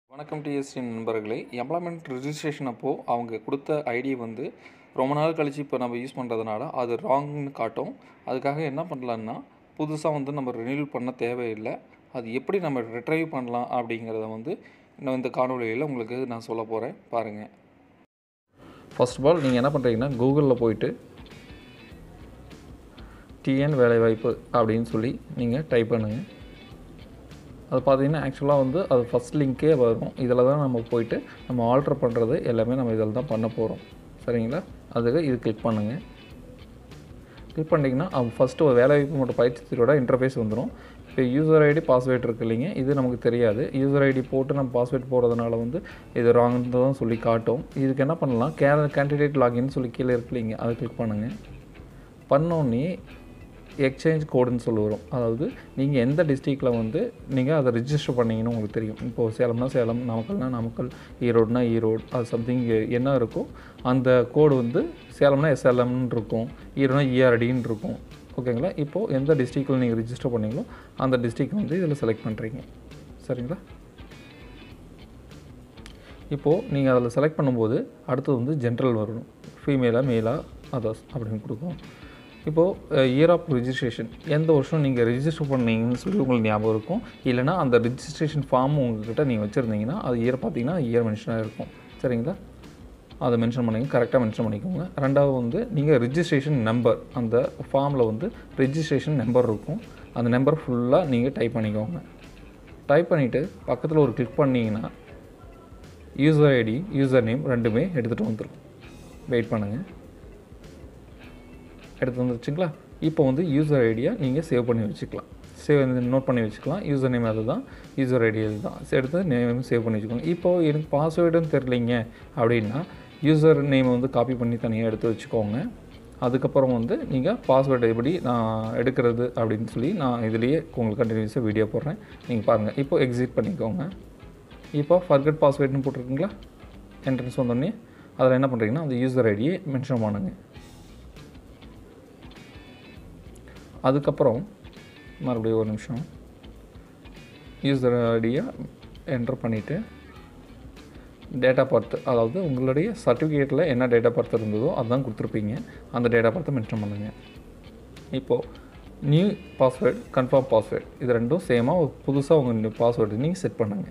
வணக்கம் டிஎஸ்டி நண்பர்களே employment registration அப்போது அவங்க கொடுத்த ஐடி வந்து ரொம்ப நாள் கழித்து இப்போ நம்ம யூஸ் பண்ணுறதுனால அது ராங்னு காட்டும் அதுக்காக என்ன பண்ணலான்னா புதுசாக வந்து நம்ம ரினியூல் பண்ண தேவையில்லை அது எப்படி நம்ம ரிட்ரைவ் பண்ணலாம் அப்படிங்கிறத வந்து இன்னும் இந்த காணொலியில் உங்களுக்கு நான் சொல்ல போகிறேன் பாருங்கள் ஃபர்ஸ்ட் ஆஃப் ஆல் நீங்கள் என்ன பண்ணுறீங்கன்னா கூகுளில் போயிட்டு டிஎன் வேலைவாய்ப்பு அப்படின்னு சொல்லி நீங்கள் டைப் பண்ணுங்கள் அது பார்த்தீங்கன்னா ஆக்சுவலாக வந்து அது ஃபஸ்ட் லிங்க்கே வரும் இதில் தான் நம்ம போயிட்டு நம்ம ஆல்ட்ரு பண்ணுறது எல்லாமே நம்ம இதில் தான் பண்ண போகிறோம் சரிங்களா அதுக்கு இது கிளிக் பண்ணுங்கள் கிளிக் பண்ணிங்கன்னா அவங்க ஃபஸ்ட்டு ஒரு வேலைவாய்ப்பு மற்றும் பயிற்சியோட இன்டர்ஃபேஸ் வந்துடும் இப்போ யூசர் ஐடி பாஸ்வேர்ட் இருக்கு இல்லைங்க இது நமக்கு தெரியாது யூசர் ஐடி போட்டு நம்ம பாஸ்வேர்ட் போடுறதுனால வந்து இது ராங்னு தான் சொல்லி காட்டும் இதுக்கு என்ன பண்ணலாம் கே கேண்டிடேட் லாகின்னு சொல்லி கீழே இருக்கு இல்லைங்க அதை கிளிக் பண்ணுங்கள் பண்ணோன்னே எக்ஸ்சேஞ்ச் கோடுன்னு சொல்லி வரும் அதாவது நீங்கள் எந்த டிஸ்ட்ரிக்டில் வந்து நீங்கள் அதை ரிஜிஸ்டர் பண்ணீங்கன்னு உங்களுக்கு தெரியும் இப்போது சேலம்னா சேலம் நாமக்கல்னா நாமக்கல் ஈரோடுனா ஈரோடு அது சம்திங் என்ன இருக்கோ அந்த கோடு வந்து சேலம்னா எஸ்எல்எம்னு இருக்கும் ஈரோடுனா இஆர்டின்னு இருக்கும் ஓகேங்களா இப்போது எந்த டிஸ்ட்ரிக்டில் நீங்கள் ரிஜிஸ்டர் பண்ணீங்களோ அந்த டிஸ்ட்ரிக் வந்து இதில் செலக்ட் பண்ணுறீங்க சரிங்களா இப்போது நீங்கள் அதில் செலக்ட் பண்ணும்போது அடுத்தது வந்து ஜென்ரல் வரணும் ஃபீமேலாக மேலாக அதர்ஸ் அப்படின்னு கொடுக்கும் இப்போது இயர் ஆஃப் ரிஜிஸ்ட்ரேஷன் எந்த வருஷம் நீங்கள் ரிஜிஸ்டர் பண்ணீங்கன்னு சொல்லி உங்களுக்கு ஞாபகம் இருக்கும் இல்லைனா அந்த ரிஜிஸ்ட்ரேஷன் ஃபார்ம் உங்கள்கிட்ட நீங்கள் வச்சுருந்தீங்கன்னா அது இயர் பார்த்தீங்கன்னா இயர் மென்ஷனாக இருக்கும் சரிங்களா அதை மென்ஷன் பண்ணிங்க கரெக்டாக மென்ஷன் பண்ணிக்கோங்க ரெண்டாவது வந்து நீங்கள் ரிஜிஸ்ட்ரேஷன் நம்பர் அந்த ஃபார்மில் வந்து ரிஜிஸ்ட்ரேஷன் நம்பர் இருக்கும் அந்த நம்பர் ஃபுல்லாக நீங்கள் டைப் பண்ணிக்கோங்க டைப் பண்ணிவிட்டு பக்கத்தில் ஒரு கிளிக் பண்ணிங்கன்னா யூசர் ஐடி யூசர் நேம் ரெண்டுமே எடுத்துகிட்டு வந்துடும் வெயிட் பண்ணுங்கள் எடுத்து வந்துருச்சுங்களா இப்போ வந்து யூசர் ஐடியை நீங்கள் சேவ் பண்ணி வச்சுக்கலாம் சேவ் நோட் பண்ணி வச்சுக்கலாம் யூசர் நேம் அது தான் யூசர் ஐடி அது தான் எடுத்து நேம் சேவ் பண்ணி வச்சுக்கோங்க இப்போது எனக்கு பாஸ்வேர்டுன்னு தெரிலிங்க அப்படின்னா யூசர் நேமை வந்து காப்பி பண்ணி தனியாக எடுத்து வச்சுக்கோங்க அதுக்கப்புறம் வந்து நீங்கள் பாஸ்வேர்டு எப்படி நான் எடுக்கிறது அப்படின்னு சொல்லி நான் இதுலேயே உங்களுக்கு கண்டினியூஸாக வீடியோ போடுறேன் நீங்கள் பாருங்கள் இப்போ எக்ஸிட் பண்ணிக்கோங்க இப்போ ஃபர்கட் பாஸ்வேர்டுன்னு போட்டிருக்கீங்களா என்ட்ரன்ஸ் வந்தோடனே அதில் என்ன பண்ணுறீங்கன்னா அந்த யூசர் ஐடியை மென்ஷன் பண்ணுங்க அதுக்கப்புறம் மறுபடியும் ஒரு நிமிஷம் யூசர் ஐடியை என்டர் பண்ணிவிட்டு டேட்டா பர்த் அதாவது உங்களுடைய சர்டிஃபிகேட்டில் என்ன டேட்டா பர்த் இருந்ததோ அதுதான் கொடுத்துருப்பீங்க அந்த டேட்டா பர்த்தை மென்ஷன் பண்ணுங்கள் இப்போது நியூ பாஸ்வேர்டு கன்ஃபார்ம் பாஸ்வேர்டு இது ரெண்டும் சேமாக புதுசாக உங்கள் பாஸ்வேர்டு நீங்கள் செட் பண்ணுங்கள்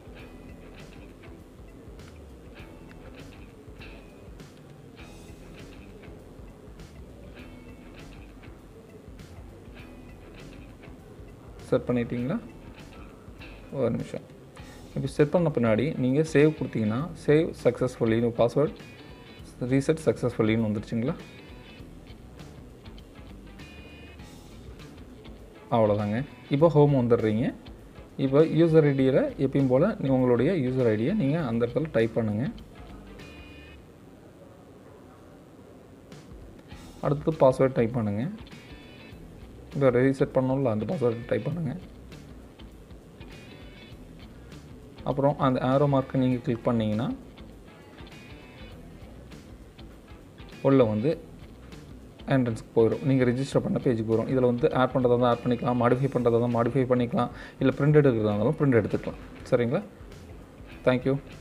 செட் பண்ணிட்டீங்களா ஒரு நிமிஷம் இப்போ செட் பண்ண பின்னாடி நீங்கள் சேவ் கொடுத்தீங்கன்னா சேவ் சக்ஸஸ்ஃபுல்லின்னு பாஸ்வேர்ட் ரீசெட் சக்ஸஸ்ஃபுல்லின்னு வந்துருச்சுங்களா அவ்வளோதாங்க இப்போ ஹோம் வந்துடுறீங்க இப்போ யூசர் ஐடியில் எப்பயும் போல் உங்களுடைய யூசர் ஐடியை நீங்கள் அந்த இடத்துல டைப் பண்ணுங்கள் அடுத்து பாஸ்வேர்ட் டைப் பண்ணுங்கள் இப்போ ரீசெட் பண்ணோம்ல அந்த பாஸ்வேர்டு டைப் பண்ணுங்கள் அப்புறம் அந்த ஆரோ மார்க்கை நீங்கள் கிளிக் பண்ணிங்கன்னா உள்ளே வந்து என்ட்ரன்ஸ்க்கு போயிடும் நீங்கள் ரிஜிஸ்டர் பண்ண பேஜுக்கு வரும் இதில் வந்து ஆட் பண்ணுறதா தான் ஆட் பண்ணிக்கலாம் மாடிஃபை பண்ணுறதா தான் மாடிஃபை பண்ணிக்கலாம் இல்லை பிரிண்ட் எடுக்கிறதா இருந்தாலும் பிரிண்ட் எடுத்துக்கலாம் சரிங்களா தேங்க்யூ